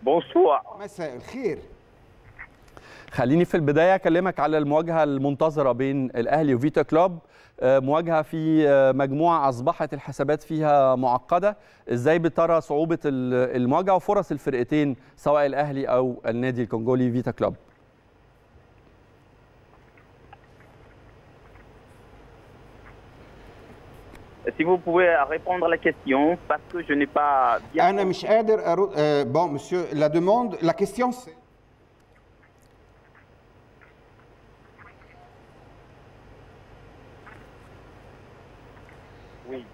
Bonsoir. مساء الخير خليني في البدايه اكلمك على المواجهه المنتظره بين الاهلي وفيتا كلوب آه، مواجهه في آه، مجموعه اصبحت الحسابات فيها معقده ازاي بترى صعوبه ال- المواجهه وفرص الفرقتين سواء الاهلي او النادي الكونغولي فيتا كلوب Si vous pouvez répondre à la question, parce que je n'ai pas bien انا مش قادر أرد آه بون مسيو لا دوموند لا كيستيون سي Oui.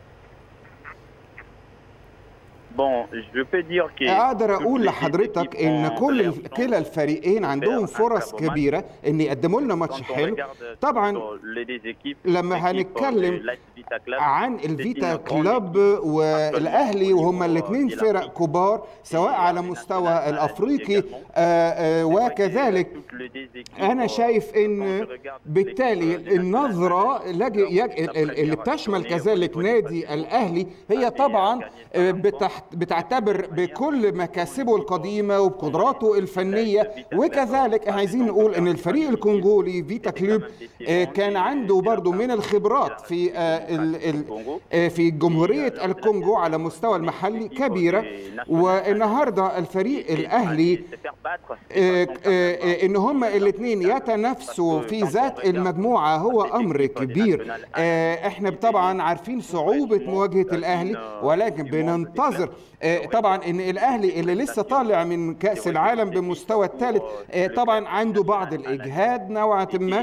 Bon, je peux dire que اقدر toutes اقول les لحضرتك équipes ان ont كل leur كلا الفريقين عندهم فرص كبيره ان يقدموا لنا Quand ماتش on حلو regarde طبعا plutôt les deux équipes, لما l'équipe هنتكلم de l'AS Vita Club, عن c'est الفيتا une grande كلوب équipe. والاهلي وهما الاثنين فرق كبار سواء على مستوى الافريقي آه، آه، وكذلك Toutes les deux équipes, انا euh, شايف ان quand je regarde بالتالي l'équipe, euh, النظره لج- يج- اللي بتشمل كذلك نادي الاهلي هي طبعا آه، بتح- بتعتبر بكل مكاسبه القديمه وبقدراته الفنيه وكذلك عايزين نقول ان الفريق الكونغولي فيتا كلوب آه، كان عنده برضو من الخبرات في آه، ال- ال- آه، في جمهوريه الكونغو على مستوى المحلي كبيره والنهارده الفريق الاهلي se faire battre, c'est آه، pas son آه، cas. آه، ان هما الاثنين يتنافسوا في ذات المجموعه هو امر كبير آه، احنا طبعا عارفين صعوبه مواجهه الاهلي ولكن بننتظر آه، طبعا ان الاهلي اللي لسه طالع من كاس العالم بمستوى الثالث آه، طبعا عنده بعض الاجهاد نوعا ما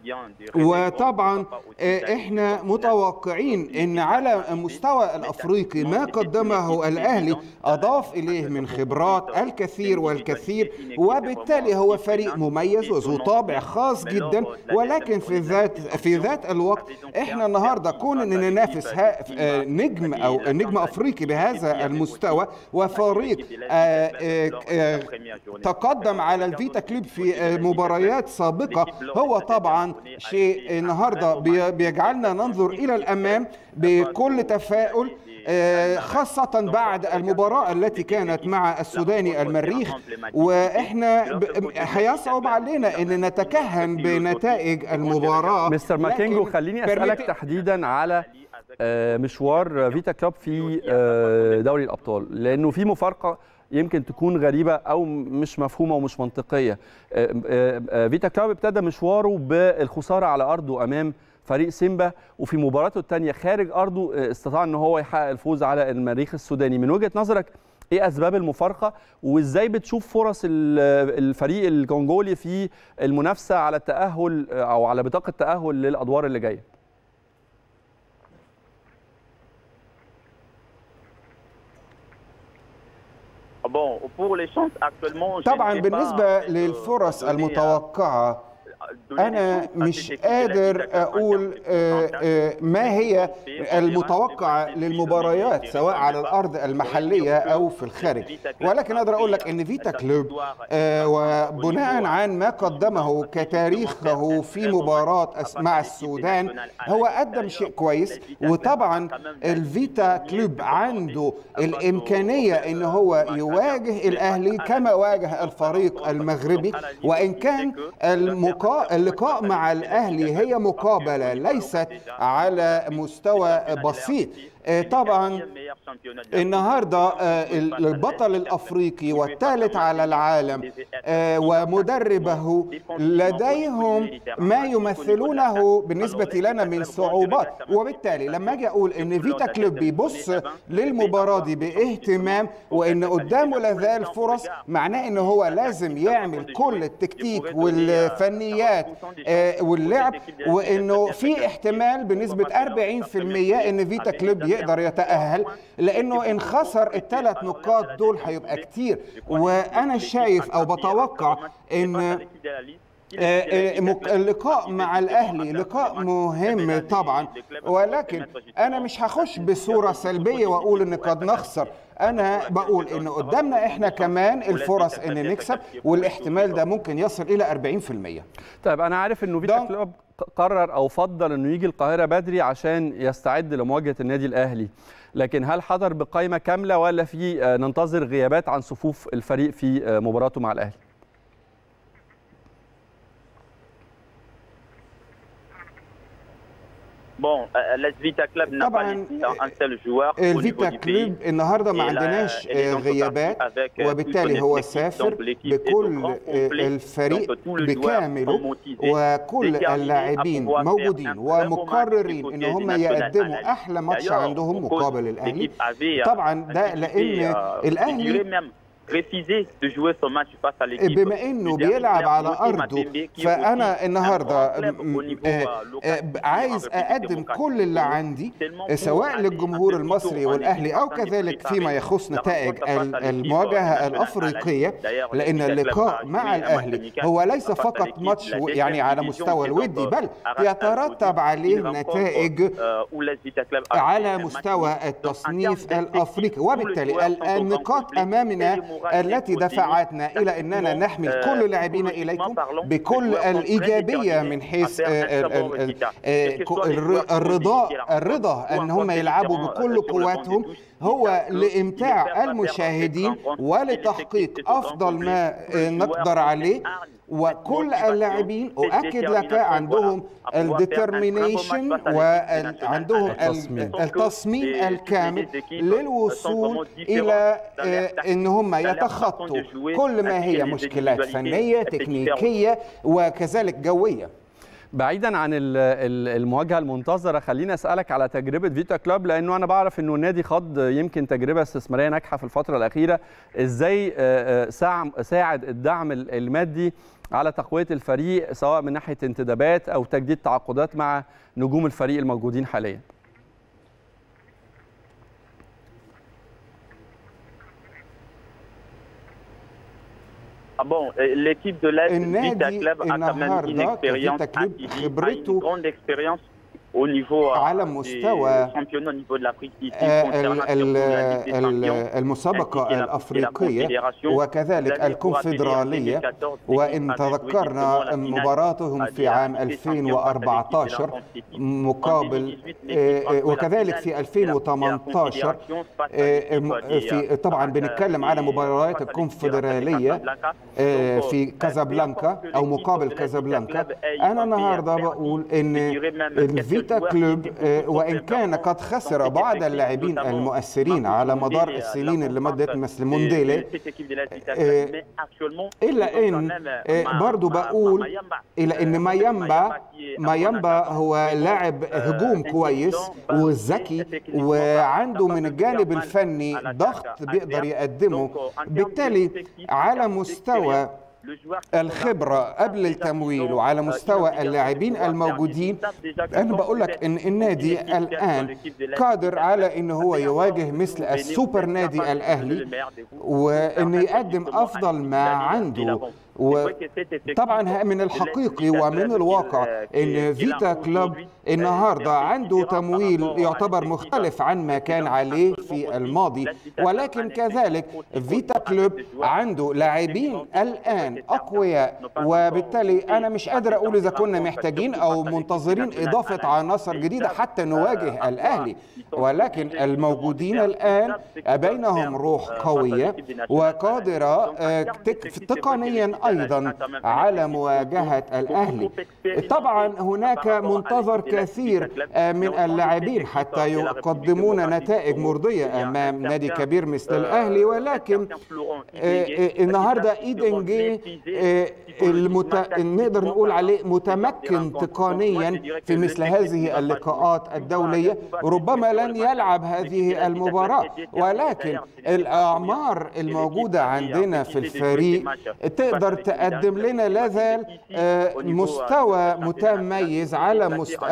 وطبعا آه، احنا متوقعين ان على المستوى الافريقي ما قدمه الاهلي اضاف اليه من خبرات الكثير والكثير وبالتالي هو فريق مميز وذو طابع خاص جدا ولكن في ذات في ذات الوقت احنا النهارده كون ان ننافس ها- آه، نجم او نجم افريقي بهذا المستوى وفريق آه، آه، آه، تقدم على الفيتا كلوب في آه، مباريات سابقة هو طبعا شيء النهاردة بي- بيجعلنا ننظر إلى الأمام بكل تفاؤل آه، خاصة بعد المباراة التي كانت مع السوداني المريخ وإحنا ب- هيصعب علينا أن نتكهن بنتائج المباراة مستر ماكينجو لكن خليني اسالك permettez- تحديدا على آه، مشوار فيتا كلوب في آه، دوري الابطال لانه في مفارقه يمكن تكون غريبه او مش مفهومه ومش منطقيه آه، آه، آه، فيتا كلوب ابتدى مشواره بالخساره على ارضه امام فريق سيمبا وفي مباراته الثانيه خارج ارضه آه، استطاع ان هو يحقق الفوز على المريخ السوداني من وجهه نظرك ايه اسباب المفارقه وازاي بتشوف فرص ال- الفريق الكونغولي في المنافسه على التاهل آه، او على بطاقه التاهل للادوار اللي جايه Bon, pour les chances actuellement, je طبعا ne sais بالنسبة pas, للفرص donner à- المتوقعة donner أنا des chances à مش ces équipes قادر de la Ligue أقول آه، آه، ما هي المتوقعة للمباريات سواء على الأرض المحلية أو في الخارج ولكن أقدر أقول لك أن فيتا كلوب آه، وبناء عن ما قدمه كتاريخه في مباراة أس- مع السودان هو قدم شيء كويس وطبعا الفيتا كلوب عنده الإمكانية أن هو يواجه الأهلي كما واجه الفريق المغربي وإن كان المقا... اللقاء مع الأهلي هي مقابلة ليست على مستوى بسيط آه، طبعا النهارده آه، البطل الافريقي والثالث على العالم آه، ومدربه لديهم ما يمثلونه بالنسبه لنا من صعوبات وبالتالي لما اجي اقول ان فيتا كلوب بيبص للمباراه دي باهتمام وان قدامه لازال فرص معناه ان هو لازم يعمل كل التكتيك والفنيات آه، واللعب وانه في احتمال بنسبه 40% ان فيتا كلوب يقدر يتاهل لانه ان خسر الثلاث نقاط دول هيبقى كتير وانا شايف او بتوقع ان آه، آه، مك- اللقاء مع الاهلي لقاء مهم طبعا ولكن انا مش هخش بصوره سلبيه واقول ان قد نخسر انا بقول ان قدامنا احنا كمان الفرص ان نكسب والاحتمال ده ممكن يصل الى 40% طيب انا عارف انه فيتا دونك- كلوب قرر او فضل انه يجي القاهره بدري عشان يستعد لمواجهه النادي الاهلي لكن هل حضر بقائمه كامله ولا في ننتظر غيابات عن صفوف الفريق في مباراته مع الاهلي Bon, الفيتا كلوب طبعا الفيتا كلوب النهارده ما عندناش غيابات وبالتالي هو سافر بكل الفريق بكامله وكل اللاعبين موجودين ومقررين ان هم يقدموا احلى ماتش عندهم مقابل الاهلي طبعا ده لان الاهلي بما انه بيلعب على ارضه فانا النهارده عايز اقدم كل اللي عندي سواء للجمهور المصري والاهلي او كذلك فيما يخص نتائج المواجهه الافريقيه لان اللقاء مع الاهلي هو ليس فقط ماتش يعني على مستوى الودي بل يترتب عليه نتائج على مستوى التصنيف الافريقي وبالتالي النقاط امامنا التي دفعتنا الى اننا نحمل كل لاعبين اليكم بكل الايجابيه من حيث الرضا الرضا ان هم يلعبوا بكل قواتهم هو لامتاع المشاهدين ولتحقيق افضل ما نقدر عليه وكل اللاعبين اؤكد لك عندهم الديترمينيشن وعندهم التصميم الكامل للوصول الى ان هم يتخطوا كل ما هي مشكلات فنيه تكنيكيه وكذلك جويه بعيدا عن المواجهه المنتظره خليني اسالك على تجربه فيتا كلوب لانه انا بعرف انه النادي خاض يمكن تجربه استثماريه ناجحه في الفتره الاخيره ازاي ساعد الدعم المادي على تقويه الفريق سواء من ناحيه انتدابات او تجديد تعاقدات مع نجوم الفريق الموجودين حاليا bon, l'équipe de l'Est, Vita Club, a quand même une expérience acquise, une grande expérience au niveau على مستوى المسابقة الأفريقية وكذلك الكونفدرالية وإن تذكرنا مباراتهم في عام 2014 مقابل وكذلك في 2018 في طبعا بنتكلم على مباريات الكونفدرالية في كازابلانكا أو مقابل كازابلانكا أنا النهاردة بقول إن الفيتا كلوب وان كان قد خسر بعض اللاعبين المؤثرين على مدار السنين اللي مضت مثل مونديلي الا ان برضو بقول الى ان مايامبا مايامبا هو لاعب هجوم كويس وذكي وعنده من الجانب الفني ضغط بيقدر يقدمه بالتالي على مستوى الخبرة قبل التمويل وعلى مستوى اللاعبين الموجودين أنا بقول لك إن النادي الآن قادر على إن هو يواجه مثل السوبر نادي الأهلي وإنه يقدم أفضل ما عنده وطبعا من الحقيقي ومن الواقع ان فيتا كلوب النهارده عنده تمويل يعتبر مختلف عن ما كان عليه في الماضي ولكن كذلك فيتا كلوب عنده لاعبين الان اقوياء وبالتالي انا مش قادر اقول اذا كنا محتاجين او منتظرين اضافه عناصر جديده حتى نواجه الاهلي ولكن الموجودين الان بينهم روح قويه وقادره تقنيا ايضا على مواجهه الاهلي طبعا هناك منتظر كثير من اللاعبين حتى يقدمون نتائج مرضيه امام نادي كبير مثل الاهلي ولكن النهارده ايدنجي المت... نقدر نقول عليه متمكن تقنيا في مثل هذه اللقاءات الدوليه ربما لن يلعب هذه المباراه ولكن الاعمار الموجوده عندنا في الفريق تقدر تقدم لنا لا زال مستوى متميز على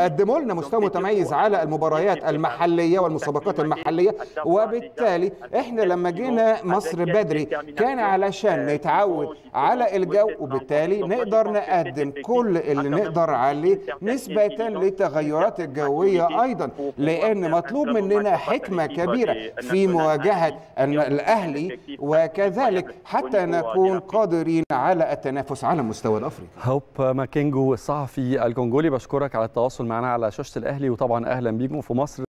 قدموا لنا مستوى متميز على المباريات المحليه والمسابقات المحليه وبالتالي احنا لما جينا مصر بدري كان علشان نتعود على الجو وبالتالي نقدر نقدم كل اللي نقدر عليه نسبه للتغيرات الجويه ايضا لان مطلوب مننا حكمه كبيره في مواجهه الاهلي وكذلك حتى نكون قادرين على التنافس على المستوى الافريقي هوب ماكينجو الصحفي الكونغولي بشكرك على التواصل معنا على شاشه الاهلي وطبعا اهلا بيكم في مصر